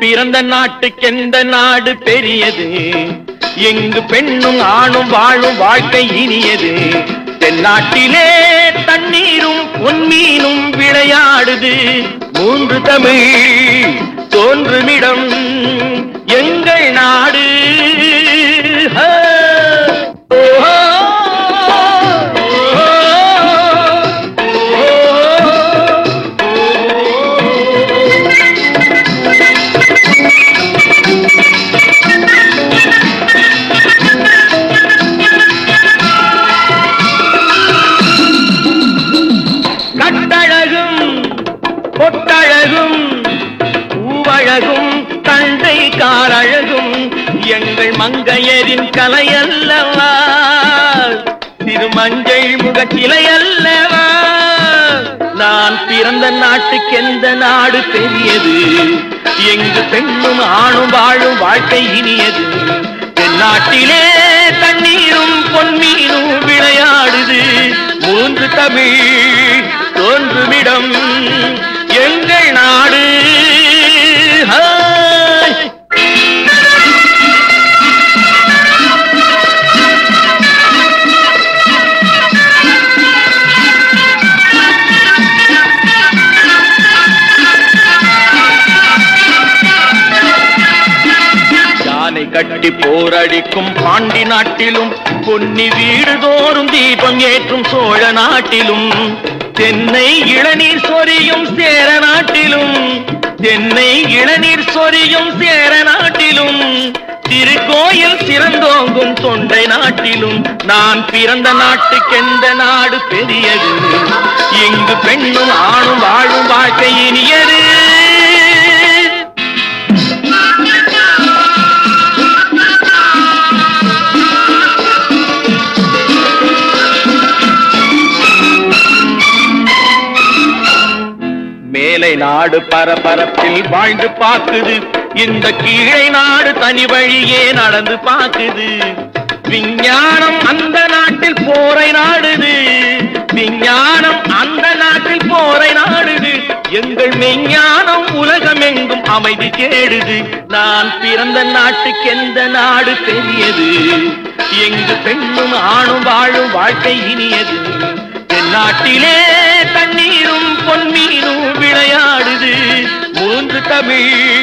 பிறந்த நாட்டுக்கெந்த நாடு பெரியது எங்கு பெண்ணும் ஆணும் வாழும் வாழ்க்கை இனியது தென்னாட்டிலே தண்ணீரும் பொன்மீனும் விளையாடுது மூன்று தமிழ் தோன்றுமிடம் எங்கள் நாடு ஹே! ஓஹோ! கட்டழகும் பொட்டழகும் பூவழகும் தண்டை காரழகும் எங்கள் மங்கையரின் கலையல்லவா திருமஞ்சை முகச்சிலை அல்லவா நான் பிறந்த நாட்டுக்கெந்த நாடு பெரியது எங்கு பெண்ணும் ஆணும் வாழும் வாழ்க்கை இனியது என் நாட்டிலே தண்ணீரும் பொன்மீனும் விளையாடுது மூன்று தமிழ் தோன்றுமிடம் எங்கள் நாடு ஹாய்! யானை கட்டி போரடிக்கும் பாண்டி நாட்டிலும் பொன்னி வீடு தோறும் தீபம் ஏற்றும் சோழ நாட்டிலும் தென்னை இளநீர் சொரியும் சேர நாட்டிலும் தென்னை இளநீர் சொரியும் சேர நாட்டிலும் திருக்கோயில் சிறந்தோங்கும் தொண்டை நாட்டிலும் நான் பிறந்த நாட்டுக்கெந்த நாடு பெரியது இங்கு பெண்ணும் ஆணும் வாழும் வாழ்க்கை இனியது மேலை நாடு பரபரப்பில் வாழ்ந்து பாக்குது இந்த கீழை நாடு தனி வழியே நடந்து பாக்குது விஞ்ஞானம் அந்த நாட்டில் போரை நாடுது விஞ்ஞானம் அந்த நாட்டில் போரை நாடுது எங்கள் மெஞ்ஞானம் உலகமெங்கும் அமைதி தேடுது நான் பிறந்த நாட்டுக்கு எந்த நாடு பெரியது எங்கு பெண்ணும் ஆணும் வாழும் வாழ்க்கை இனியது என் நாட்டிலே தண்ணீரும் பொன்மீனும் விளையாடுது மூன்று தமிழ்